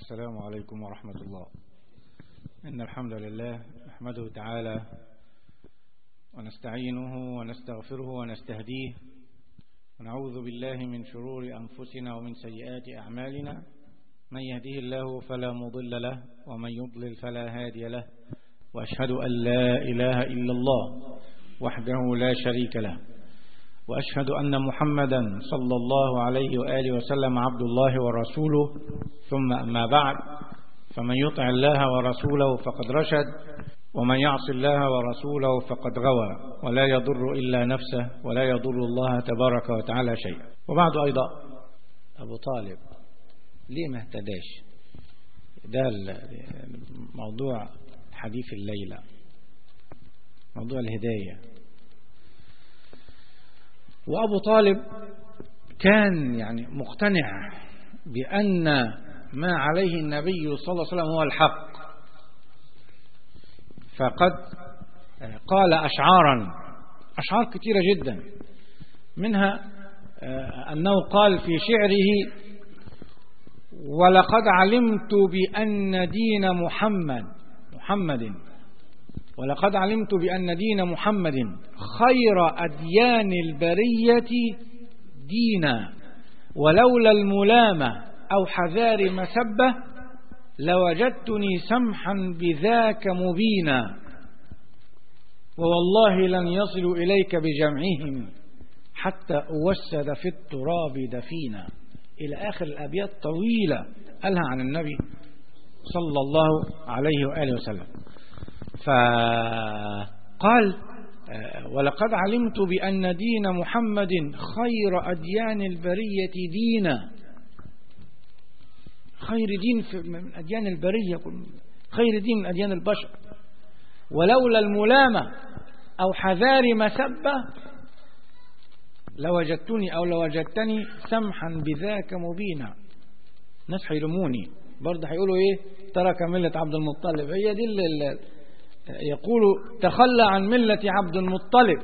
السلام عليكم ورحمة الله إن الحمد لله نحمده تعالى ونستعينه ونستغفره ونستهديه ونعوذ بالله من شرور أنفسنا ومن سيئات أعمالنا من يهديه الله فلا مضل له ومن يضلل فلا هادي له وأشهد أن لا إله إلا الله وحده لا شريك له وأشهد أن محمدا صلى الله عليه وآله وسلم عبد الله ورسوله ثم أما بعد فمن يطع الله ورسوله فقد رشد ومن يعص الله ورسوله فقد غوى ولا يضر إلا نفسه ولا يضر الله تبارك وتعالى شيئا وبعد أيضا أبو طالب ليه ما اهتداش ده موضوع حديث الليلة موضوع الهداية وأبو طالب كان يعني مقتنع بأن ما عليه النبي صلى الله عليه وسلم هو الحق فقد قال أشعارا أشعار كثيرة جدا منها أنه قال في شعره ولقد علمت بأن دين محمد محمد ولقد علمت بأن دين محمد خير أديان البرية دينا ولولا الملامة أو حذار مسبة لوجدتني سمحا بذاك مبينا ووالله لن يصلوا إليك بجمعهم حتى أوسد في التراب دفينا إلى آخر الأبيات طويلة قالها عن النبي صلى الله عليه وآله وسلم فقال ولقد علمت بأن دين محمد خير أديان البرية دينا خير دين من أديان البرية خير دين من أديان البشر ولولا الملامة أو حذار مسبة لوجدتني أو لوجدتني سمحا بذاك مبينا ناس هيلوموني برضه هيقولوا ايه ترك ملة عبد المطلب هي دي اللي يقول تخلى عن ملة عبد المطلب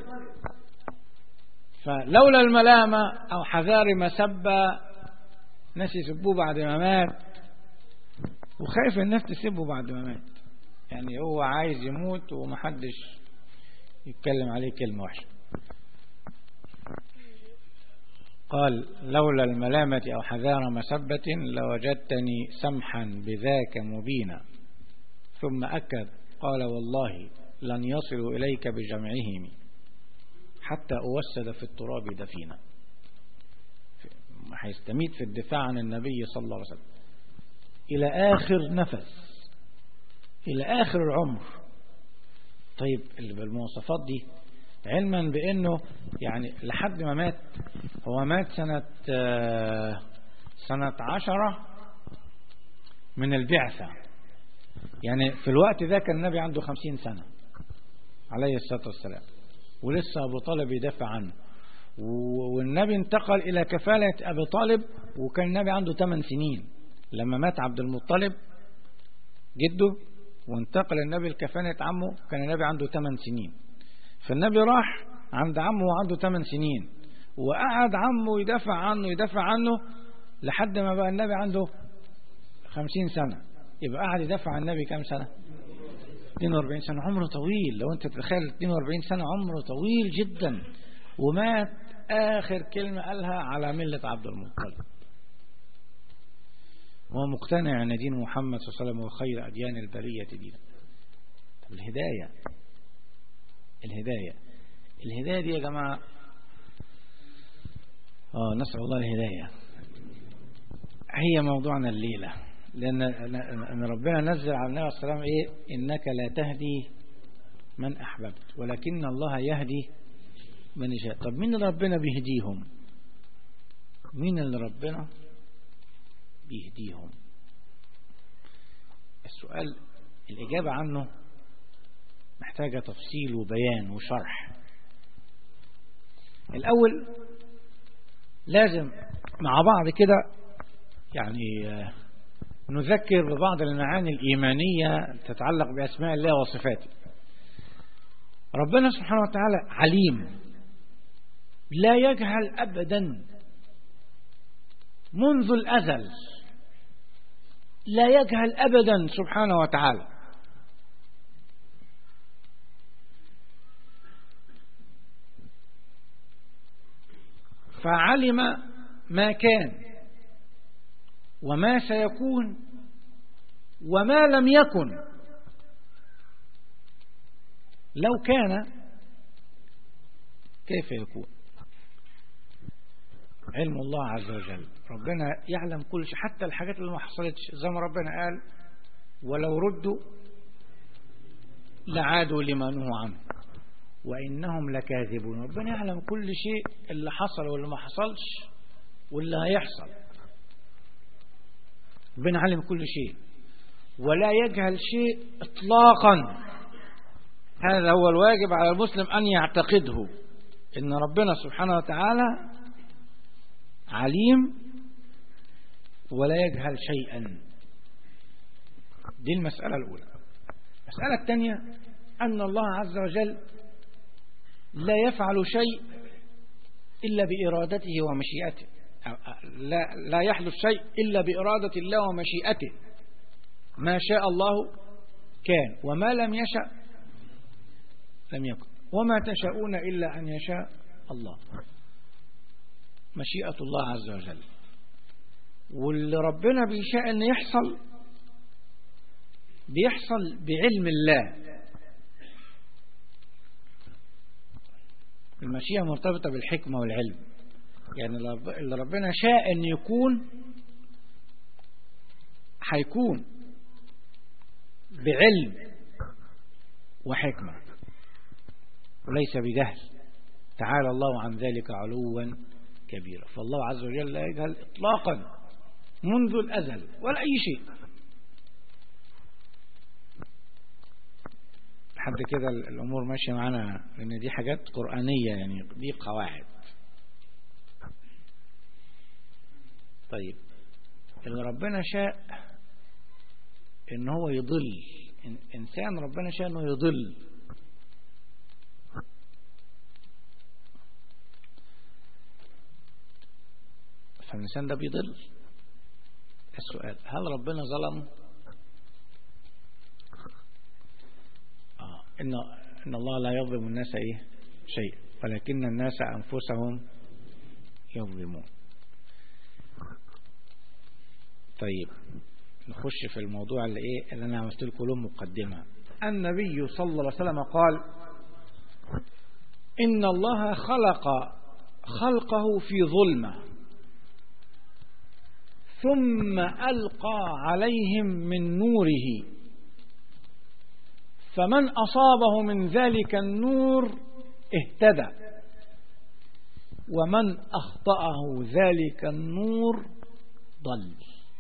فلولا الملامة أو حذار مسبة ناس يسبوه بعد ما مات وخايف الناس تسبه بعد ما مات يعني هو عايز يموت ومحدش يتكلم عليه كلمة وحشة قال لولا الملامة أو حذار مسبة لوجدتني سمحا بذاك مبينا ثم أكد قال والله لن يصلوا إليك بجمعهم حتى أوسد في التراب دفينا هيستميت في الدفاع عن النبي صلى الله عليه وسلم إلى آخر نفس إلى آخر العمر طيب اللي بالمواصفات دي علما بأنه يعني لحد ما مات هو مات سنة سنة عشرة من البعثة يعني في الوقت ده كان النبي عنده خمسين سنة عليه الصلاة والسلام ولسه أبو طالب يدافع عنه والنبي انتقل إلى كفالة أبي طالب وكان النبي عنده 8 سنين لما مات عبد المطلب جده وانتقل النبي لكفالة عمه كان النبي عنده 8 سنين فالنبي راح عند عمه وعنده 8 سنين وقعد عمه يدافع عنه يدافع عنه لحد ما بقى النبي عنده 50 سنة يبقى قعد يدافع عن النبي كام سنة 42 سنة عمره طويل لو انت تتخيل 42 سنة عمره طويل جدا ومات آخر كلمة قالها على ملة عبد المطلب هو مقتنع أن دين محمد صلى الله عليه وسلم هو خير أديان البرية دينا طب الهداية الهداية الهداية دي يا جماعة آه نسأل الله الهداية هي موضوعنا الليلة لأن أن ربنا نزل على النبي صلى الله عليه وسلم إيه إنك لا تهدي من أحببت ولكن الله يهدي من يشاء طب مين اللي ربنا بيهديهم مين اللي ربنا بيهديهم السؤال الإجابة عنه محتاجة تفصيل وبيان وشرح الأول لازم مع بعض كده يعني نذكر ببعض المعاني الإيمانية تتعلق بأسماء الله وصفاته ربنا سبحانه وتعالى عليم لا يجهل أبدا منذ الأزل لا يجهل أبدا سبحانه وتعالى فعلم ما كان وما سيكون وما لم يكن لو كان كيف يكون علم الله عز وجل ربنا يعلم كل شيء حتى الحاجات اللي ما حصلتش زي ما ربنا قال ولو ردوا لعادوا لما نهوا عنه وإنهم لكاذبون ربنا يعلم كل شيء اللي حصل واللي ما حصلش واللي هيحصل ربنا علم كل شيء ولا يجهل شيء اطلاقا هذا هو الواجب على المسلم أن يعتقده إن ربنا سبحانه وتعالى عليم ولا يجهل شيئا دي المسألة الأولى المسألة الثانية أن الله عز وجل لا يفعل شيء إلا بإرادته ومشيئته لا, لا يحدث شيء إلا بإرادة الله ومشيئته ما شاء الله كان وما لم يشأ لم يكن وما تشاءون إلا أن يشاء الله مشيئة الله عز وجل واللي ربنا بيشاء أن يحصل بيحصل بعلم الله المشيئة مرتبطة بالحكمة والعلم يعني اللي ربنا شاء أن يكون هيكون بعلم وحكمة وليس بجهل تعالى الله عن ذلك علوا كبيرا فالله عز وجل لا يجهل إطلاقا منذ الأزل ولا أي شيء لحد كده الأمور ماشية معانا لأن دي حاجات قرآنية يعني دي قواعد طيب اللي ربنا شاء ان هو يضل انسان ربنا شاء انه يضل فالإنسان ده بيضل السؤال هل ربنا ظلم آه إن, إن الله لا يظلم الناس إيه شيء ولكن الناس أنفسهم يظلمون طيب نخش في الموضوع اللي ايه اللي انا عملت لكم له مقدمه النبي صلى الله عليه وسلم قال ان الله خلق خلقه في ظلمه ثم ألقى عليهم من نوره فمن أصابه من ذلك النور اهتدى ومن أخطأه ذلك النور ضل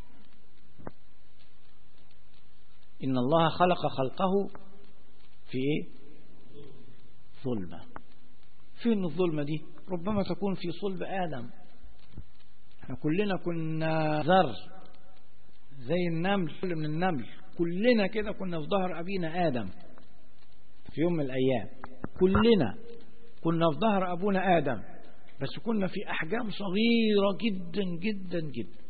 إن الله خلق خلقه في إيه؟ ظلمة فين الظلمة دي ربما تكون في صلب آدم احنا كلنا كنا ذر زي النمل كل من النمل كلنا كده كنا في ظهر أبينا آدم في يوم من الأيام كلنا كنا في ظهر أبونا آدم بس كنا في أحجام صغيرة جدا جدا جدا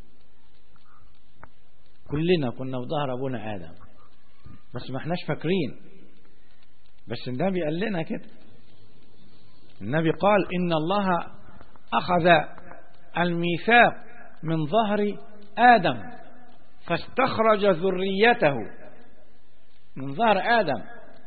كلنا كنا في ظهر أبونا آدم بس ما احناش فاكرين بس النبي قال لنا كده النبي قال إن الله أخذ الميثاق من ظهر آدم فاستخرج ذريته من ظهر آدم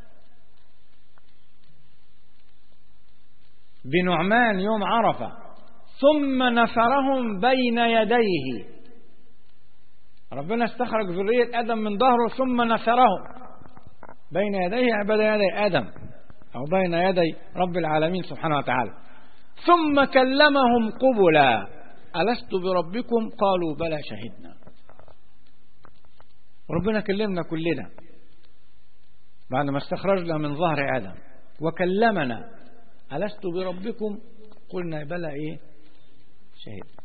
بنعمان يوم عرفة ثم نثرهم بين يديه ربنا استخرج ذرية آدم من ظهره ثم نثرهم بين يديه بين يدي آدم أو بين يدي رب العالمين سبحانه وتعالى ثم كلمهم قبلا ألست بربكم قالوا بلى شهدنا ربنا كلمنا كلنا بعد ما استخرجنا من ظهر آدم وكلمنا ألست بربكم قلنا بلى إيه شهد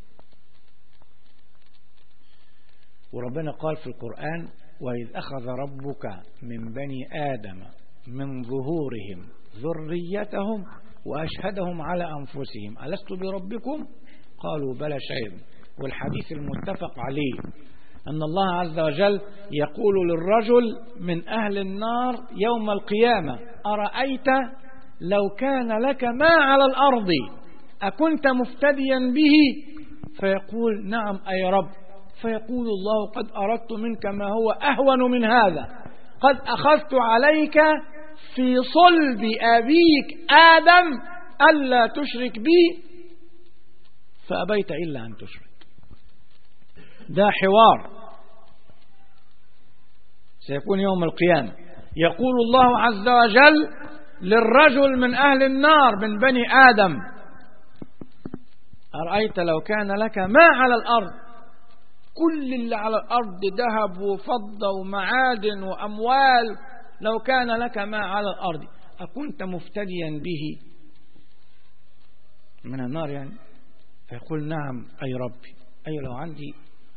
وربنا قال في القرآن وإذ أخذ ربك من بني آدم من ظهورهم ذريتهم وأشهدهم على أنفسهم ألست بربكم قالوا بلى شهد والحديث المتفق عليه أن الله عز وجل يقول للرجل من أهل النار يوم القيامة أرأيت لو كان لك ما على الأرض أكنت مفتديا به فيقول نعم أي رب فيقول الله قد أردت منك ما هو أهون من هذا قد أخذت عليك في صلب أبيك آدم ألا تشرك بي فأبيت إلا أن تشرك ده حوار سيكون يوم القيامة يقول الله عز وجل للرجل من أهل النار من بني آدم أرأيت لو كان لك ما على الأرض كل اللي على الأرض ذهب وفضة ومعادن وأموال لو كان لك ما على الأرض أكنت مفتديا به من النار يعني فيقول نعم أي ربي أي لو عندي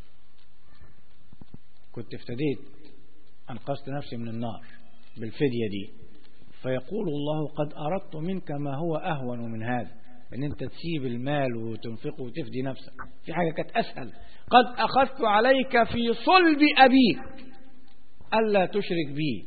كنت افتديت أنقذت نفسي من النار بالفدية دي فيقول الله قد أردت منك ما هو أهون من هذا ان انت تسيب المال وتنفقه وتفدي نفسك في حاجة كانت أسهل قد أخذت عليك في صلب أبيك ألا تشرك بي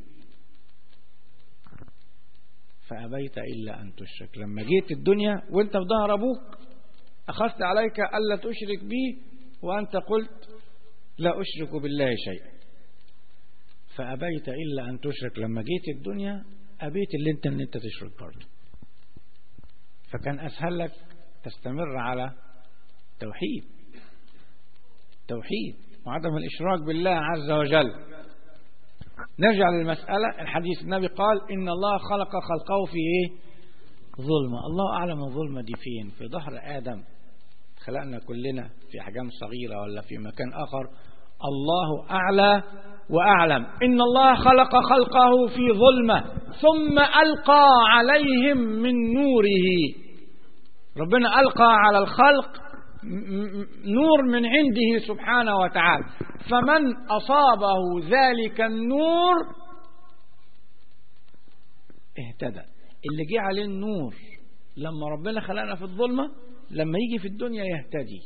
فأبيت إلا أن تشرك لما جيت الدنيا وانت في ظهر أبوك أخذت عليك ألا تشرك بي وأنت قلت لا أشرك بالله شيئا فأبيت إلا أن تشرك لما جيت الدنيا أبيت اللي انت اللي انت تشرك برضه فكان أسهل لك تستمر على توحيد توحيد وعدم الإشراك بالله عز وجل نرجع للمسألة الحديث النبي قال إن الله خلق خلقه في إيه ظلمة الله أعلم الظلمة دي فين في ظهر آدم خلقنا كلنا في أحجام صغيرة ولا في مكان آخر الله أعلى وأعلم إن الله خلق خلقه في ظلمة ثم ألقى عليهم من نوره ربنا ألقى على الخلق نور من عنده سبحانه وتعالى فمن أصابه ذلك النور اهتدى اللي جه عليه النور لما ربنا خلقنا في الظلمة لما يجي في الدنيا يهتدي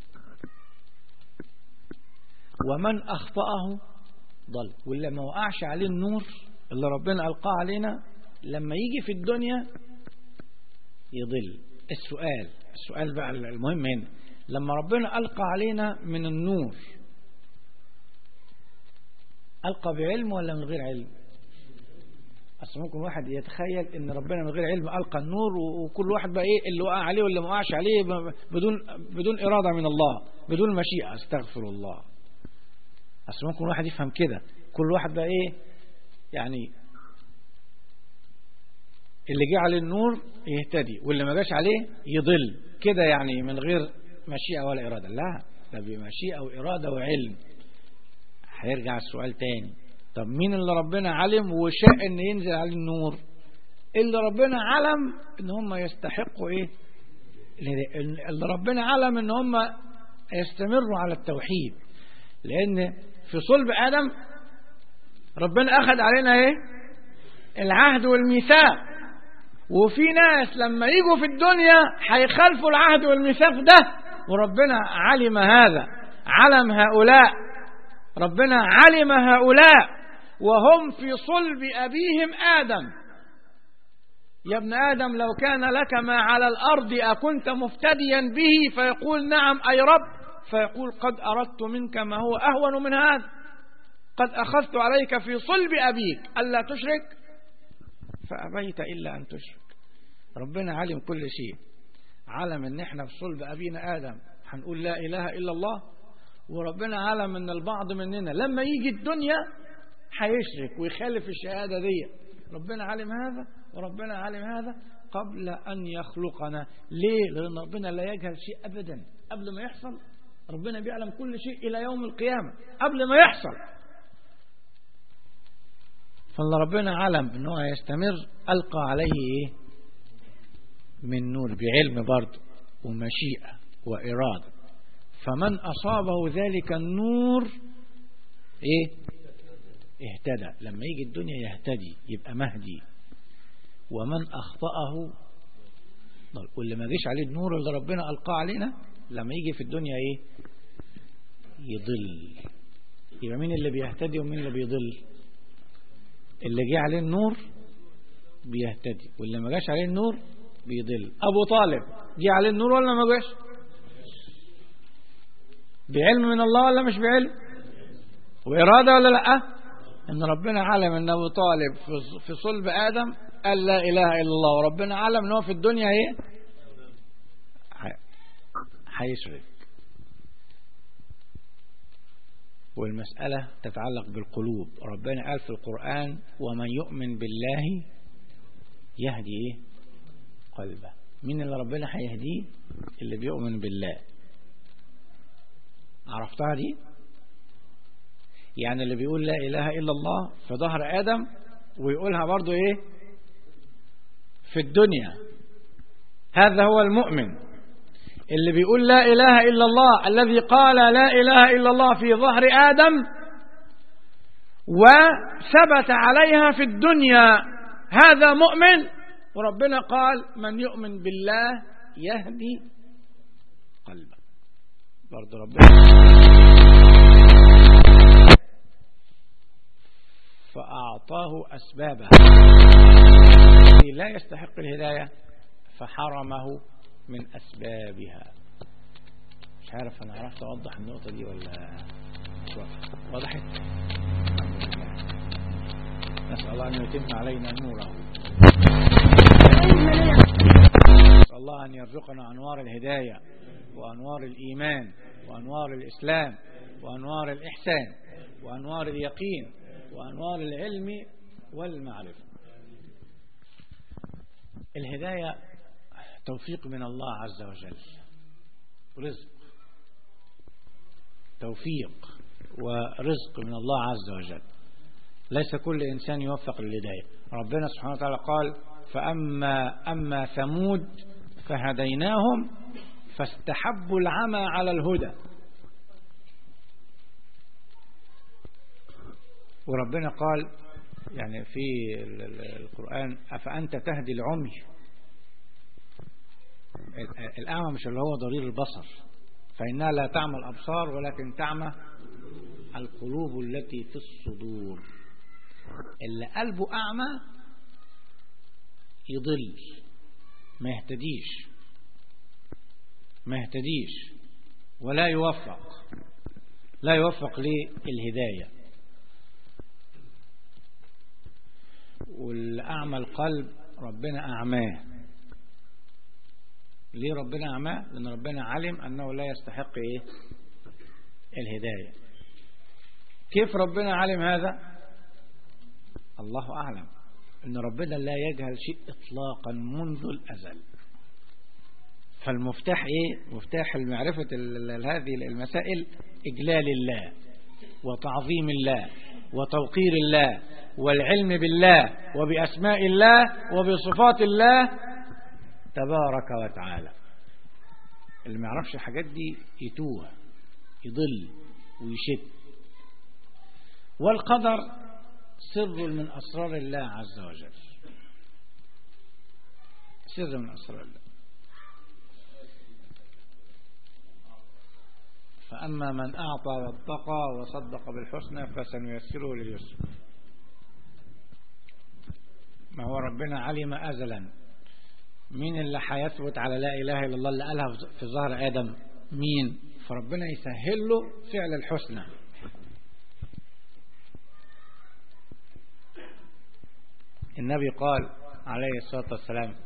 ومن أخطأه ضل واللي ما وقعش عليه النور اللي ربنا ألقاه علينا لما يجي في الدنيا يضل السؤال السؤال بقى المهم هنا لما ربنا ألقى علينا من النور ألقى بعلم ولا من غير علم أصل ممكن واحد يتخيل ان ربنا من غير علم ألقى النور وكل واحد بقى ايه اللي وقع عليه واللي ما وقعش عليه بدون بدون إرادة من الله بدون مشيئة استغفر الله أصل ممكن واحد يفهم كده كل واحد بقى ايه يعني اللي جه عليه النور يهتدي واللي ما جاش عليه يضل كده يعني من غير مشيئة ولا إرادة لا ده بمشيئة وإرادة وعلم هيرجع السؤال تاني طب مين اللي ربنا علم وشاء ان ينزل عليه النور اللي ربنا علم ان هم يستحقوا ايه اللي ربنا علم ان هم يستمروا على التوحيد لان في صلب ادم ربنا اخذ علينا ايه العهد والميثاق وفي ناس لما يجوا في الدنيا هيخالفوا العهد والميثاق ده وربنا علم هذا علم هؤلاء ربنا علم هؤلاء وهم في صلب أبيهم آدم يا ابن آدم لو كان لك ما على الأرض أكنت مفتديا به فيقول نعم أي رب فيقول قد أردت منك ما هو أهون من هذا قد أخذت عليك في صلب أبيك ألا تشرك فأبيت إلا أن تشرك ربنا علم كل شيء علم ان احنا في صلب أبينا آدم هنقول لا إله إلا الله وربنا علم ان البعض مننا لما يجي الدنيا هيشرك ويخالف الشهادة دي ربنا علم هذا وربنا علم هذا قبل أن يخلقنا ليه لأن ربنا لا يجهل شيء أبدا قبل ما يحصل ربنا بيعلم كل شيء إلى يوم القيامة قبل ما يحصل فالله ربنا علم أنه هيستمر ألقى عليه إيه من نور بعلم برضه ومشيئة وإرادة فمن أصابه ذلك النور إيه اهتدى لما يجي الدنيا يهتدي يبقى مهدي ومن أخطأه ضل واللي ما جيش عليه النور اللي ربنا ألقاه علينا لما يجي في الدنيا إيه يضل يبقى مين اللي بيهتدي ومين اللي بيضل اللي جه عليه النور بيهتدي واللي ما جاش عليه النور بيضل ابو طالب جه عليه النور ولا ما جاش بعلم من الله ولا مش بعلم وإرادة ولا لا ان ربنا علم ان ابو طالب في صلب ادم قال لا اله الا الله وربنا علم ان هو في الدنيا ايه هيشرك والمسألة تتعلق بالقلوب ربنا قال في القرآن ومن يؤمن بالله يهدي ايه قلبه مين اللي ربنا هيهديه اللي بيؤمن بالله عرفتها دي يعني اللي بيقول لا إله إلا الله في ظهر آدم ويقولها برضو إيه في الدنيا هذا هو المؤمن اللي بيقول لا إله إلا الله الذي قال لا إله إلا الله في ظهر آدم وثبت عليها في الدنيا هذا مؤمن وربنا قال من يؤمن بالله يهدي قلبه برضه ربنا فأعطاه أسبابها لا يستحق الهداية فحرمه من أسبابها مش عارف أنا عرفت أوضح النقطة دي ولا مش واضح وضحت نسأل الله أن يتم علينا نوره نسأل الله أن يرزقنا أنوار الهداية وأنوار الإيمان وأنوار الإسلام وأنوار الإحسان وأنوار اليقين وأنوار العلم والمعرفة الهداية توفيق من الله عز وجل رزق توفيق ورزق من الله عز وجل ليس كل إنسان يوفق للهداية ربنا سبحانه وتعالى قال فأما أما ثمود فهديناهم فاستحبوا العمى على الهدى وربنا قال يعني في القرآن أفأنت تهدي العمي الأعمى مش اللي هو ضرير البصر فإنها لا تعمى الأبصار ولكن تعمى القلوب التي في الصدور اللي قلبه أعمى يضل ما يهتديش ما يهتديش ولا يوفق لا يوفق للهداية والأعمى القلب ربنا أعماه ليه ربنا أعماه لأن ربنا علم أنه لا يستحق إيه الهداية كيف ربنا علم هذا الله أعلم أن ربنا لا يجهل شيء إطلاقا منذ الأزل فالمفتاح إيه مفتاح المعرفة هذه المسائل إجلال الله وتعظيم الله وتوقير الله والعلم بالله وبأسماء الله وبصفات الله تبارك وتعالى اللي ما يعرفش الحاجات دي يتوه يضل ويشد والقدر سر من أسرار الله عز وجل سر من أسرار الله فأما من أعطى واتقى وصدق بالحسنى فسنيسره لليسر ما هو ربنا علم أزلا مين اللي هيثبت على لا إله إلا الله اللي قالها في ظهر آدم مين فربنا يسهل له فعل الحسنى النبي قال عليه الصلاة والسلام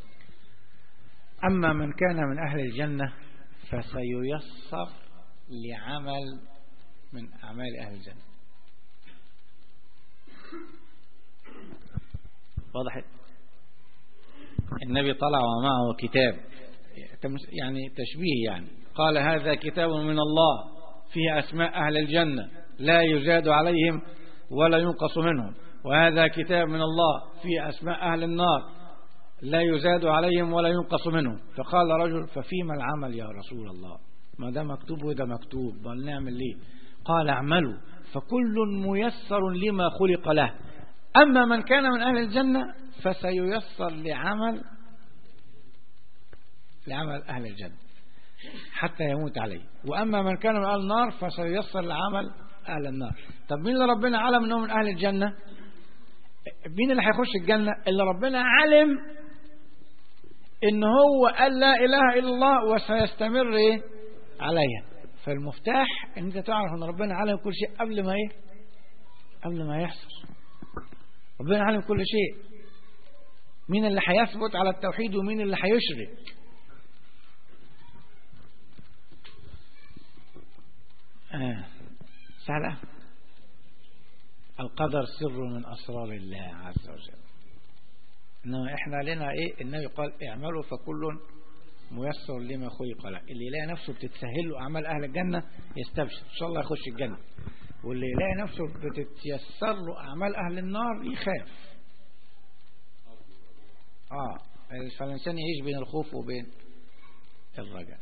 أما من كان من أهل الجنة فسييسر لعمل من أعمال أهل الجنة وضحت النبي طلع ومعه كتاب يعني تشبيه يعني قال هذا كتاب من الله فيه أسماء أهل الجنة لا يزاد عليهم ولا ينقص منهم وهذا كتاب من الله فيه أسماء أهل النار لا يزاد عليهم ولا ينقص منهم فقال رجل ففيما العمل يا رسول الله ما ده مكتوب وده مكتوب بل نعمل ليه قال اعملوا فكل ميسر لما خلق له أما من كان من أهل الجنة فسييسر لعمل لعمل أهل الجنة حتى يموت عليه وأما من كان من أهل النار فسييسر لعمل أهل النار طب مين اللي ربنا علم أنهم من أهل الجنة مين اللي هيخش الجنة اللي ربنا علم ان هو قال لا اله الا الله وسيستمر ايه عليها فالمفتاح ان انت تعرف ان ربنا علم كل شيء قبل ما ايه قبل ما يحصل ربنا علم كل شيء مين اللي هيثبت على التوحيد ومين اللي هيشرك آه. سهلة القدر سر من أسرار الله عز وجل إنما إحنا لنا إيه النبي قال اعملوا فكل ميسر لما خلق له اللي يلاقي نفسه بتتسهل له أعمال أهل الجنة يستبشر إن شاء الله يخش الجنة واللي يلاقي نفسه بتتيسر له أعمال أهل النار يخاف آه فالإنسان يعيش بين الخوف وبين الرجاء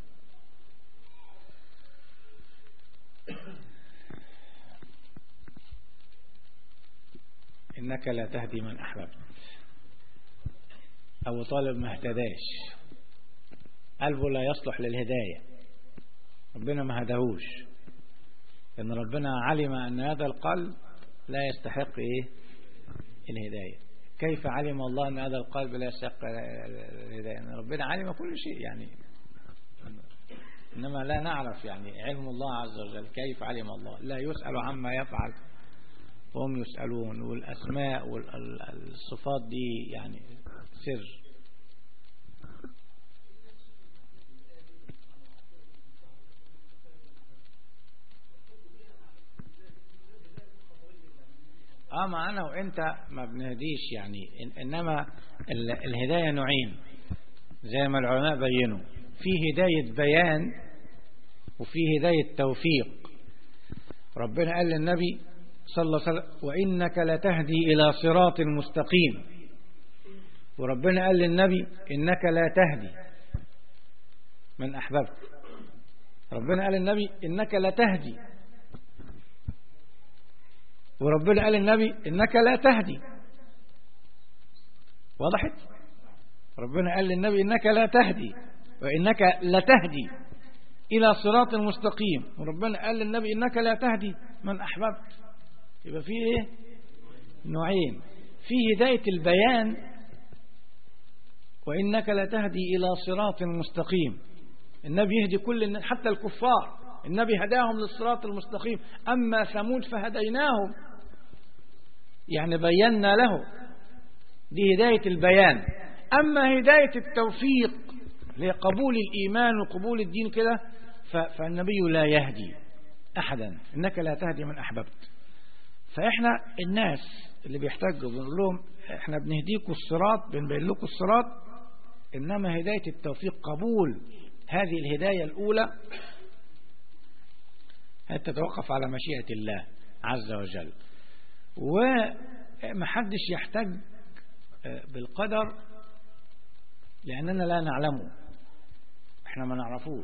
إنك لا تهدي من أحببت أبو طالب ما اهتداش قلبه لا يصلح للهداية ربنا ما هداهوش لأن ربنا علم أن هذا القلب لا يستحق إيه الهداية كيف علم الله أن هذا القلب لا يستحق الهداية أن ربنا علم كل شيء يعني إنما لا نعرف يعني علم الله عز وجل كيف علم الله لا يسأل عما يفعل وهم يسألون والأسماء والصفات دي يعني سر اه ما انا وانت ما بنهديش يعني انما الهداية نوعين زي ما العلماء بينوا في هداية بيان وفي هداية توفيق ربنا قال للنبي صلى الله عليه وسلم وإنك لتهدي إلى صراط مستقيم وربنا قال للنبي إنك لا تهدي من أحببت ربنا قال للنبي إنك لا تهدي وربنا قال للنبي إنك لا تهدي وضحت ربنا قال للنبي إنك لا تهدي وإنك لتهدي إلى صراط مستقيم وربنا قال للنبي إنك لا تهدي من أحببت يبقى في إيه نوعين في هداية البيان وإنك لا تهدي إلى صراط مستقيم النبي يهدي كل حتى الكفار النبي هداهم للصراط المستقيم أما ثمود فهديناهم يعني بينا له دي هداية البيان أما هداية التوفيق لقبول الإيمان وقبول الدين كده فالنبي لا يهدي أحدا إنك لا تهدي من أحببت فإحنا الناس اللي بيحتاجوا بنقول لهم إحنا بنهديكم الصراط بنبين لكم الصراط إنما هداية التوفيق قبول هذه الهداية الأولى تتوقف على مشيئة الله عز وجل ومحدش يحتاج بالقدر لأننا لا نعلمه احنا ما نعرفوش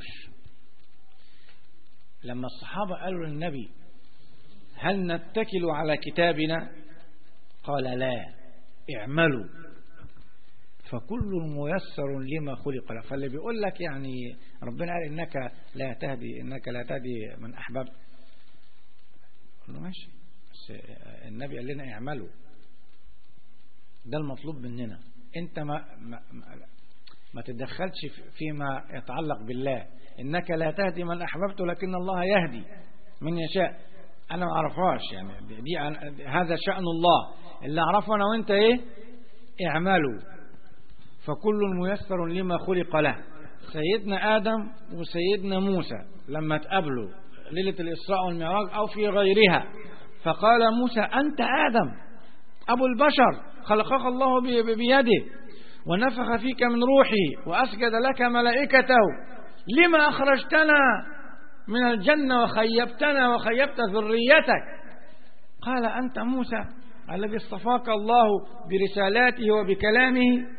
لما الصحابة قالوا للنبي هل نتكل على كتابنا قال لا اعملوا فكل ميسر لما خلق له فاللي بيقول لك يعني ربنا قال انك لا تهدي انك لا تهدي من احببت قال له ماشي بس النبي قال لنا اعملوا ده المطلوب مننا انت ما ما, ما, ما تتدخلش فيما يتعلق بالله انك لا تهدي من احببت لكن الله يهدي من يشاء انا ما اعرفهاش يعني دي, دي هذا شأن الله اللي اعرفه انا وانت ايه اعملوا فكل ميسر لما خلق له سيدنا آدم وسيدنا موسى لما تقابلوا ليلة الإسراء والمعراج أو في غيرها فقال موسى أنت آدم أبو البشر خلقك الله بيده ونفخ فيك من روحي وأسجد لك ملائكته لما أخرجتنا من الجنة وخيبتنا وخيبت ذريتك قال أنت موسى الذي اصطفاك الله برسالاته وبكلامه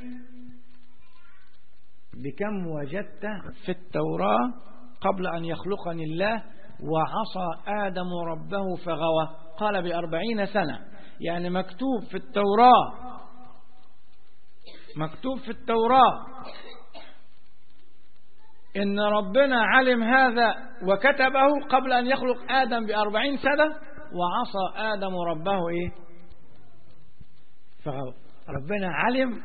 بكم وجدت في التوراة قبل أن يخلقني الله وعصى آدم ربه فغوى قال بأربعين سنة يعني مكتوب في التوراة مكتوب في التوراة إن ربنا علم هذا وكتبه قبل أن يخلق آدم بأربعين سنة وعصى آدم ربه إيه فغوى ربنا علم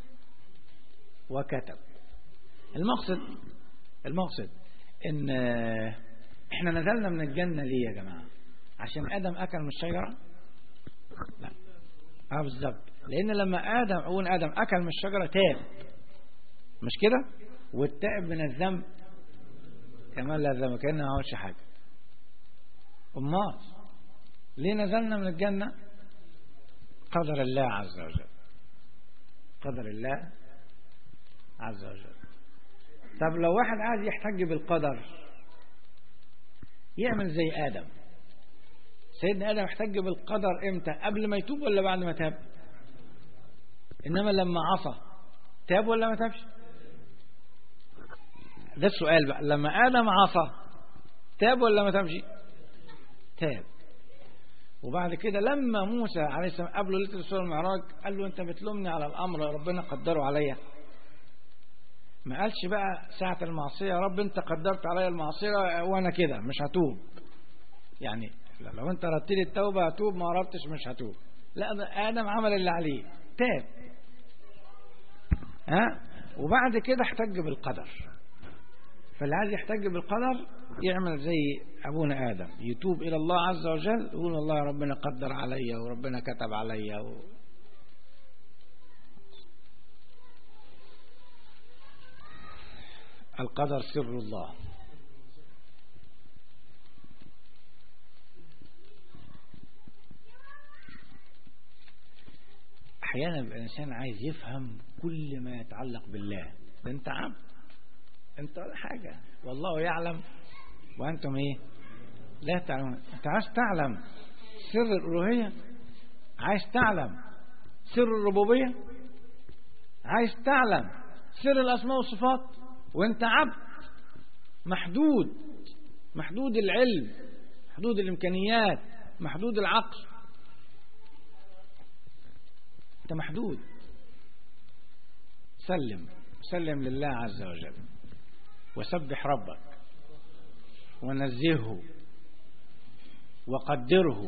وكتب المقصد المقصد ان احنا نزلنا من الجنة ليه يا جماعة عشان ادم اكل من الشجرة لا اه بالظبط لان لما ادم اقول ادم اكل من الشجرة تاب مش كده والتائب من الذنب كمان لا ذنب كأنه ما عملش حاجة امال ليه نزلنا من الجنة قدر الله عز وجل قدر الله عز وجل طب لو واحد عايز يحتج بالقدر يعمل زي آدم سيدنا آدم احتج بالقدر امتى قبل ما يتوب ولا بعد ما تاب إنما لما عصى تاب ولا ما تابش ده السؤال بقى لما آدم عصى تاب ولا ما تابش تاب وبعد كده لما موسى عليه السلام قبله ليله الاسراء والمعراج قال له انت بتلومني على الامر ربنا قدره عليا ما قالش بقى ساعة المعصية يا رب انت قدرت عليا المعصية وانا كده مش هتوب يعني لو انت ردت لي التوبة هتوب ما ردتش مش هتوب لا ادم عمل اللي عليه تاب ها وبعد كده احتج بالقدر فاللي عايز يحتج بالقدر يعمل زي أبونا آدم يتوب إلى الله عز وجل يقول والله ربنا قدر عليا وربنا كتب عليا و... القدر سر الله أحيانا الإنسان عايز يفهم كل ما يتعلق بالله ده أنت عبد أنت ولا حاجة والله يعلم وأنتم إيه لا تعلمون أنت عايز تعلم سر الألوهية عايز تعلم سر الربوبية عايز تعلم سر الأسماء والصفات وأنت عبد محدود محدود العلم محدود الإمكانيات محدود العقل أنت محدود سلم سلم لله عز وجل وسبح ربك ونزهه وقدره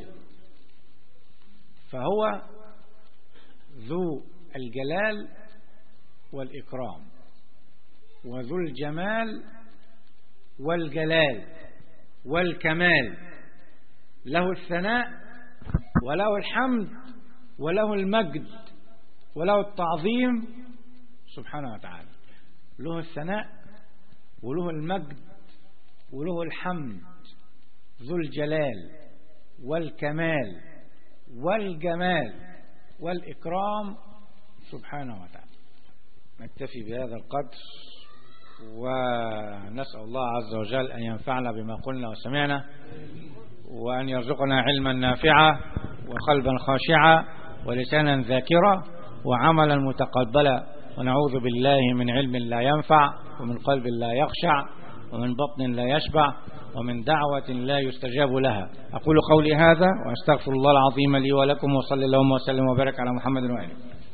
فهو ذو الجلال والإكرام وذو الجمال والجلال والكمال له الثناء وله الحمد وله المجد وله التعظيم سبحانه وتعالى له الثناء وله المجد وله الحمد ذو الجلال والكمال والجمال والإكرام سبحانه وتعالى نكتفي بهذا القدر ونسأل الله عز وجل أن ينفعنا بما قلنا وسمعنا وأن يرزقنا علما نافعا وقلبا خاشعا ولسانا ذاكرا وعملا متقبلا ونعوذ بالله من علم لا ينفع ومن قلب لا يخشع ومن بطن لا يشبع ومن دعوة لا يستجاب لها أقول قولي هذا وأستغفر الله العظيم لي ولكم وصلى اللهم وسلم وبارك على محمد وآله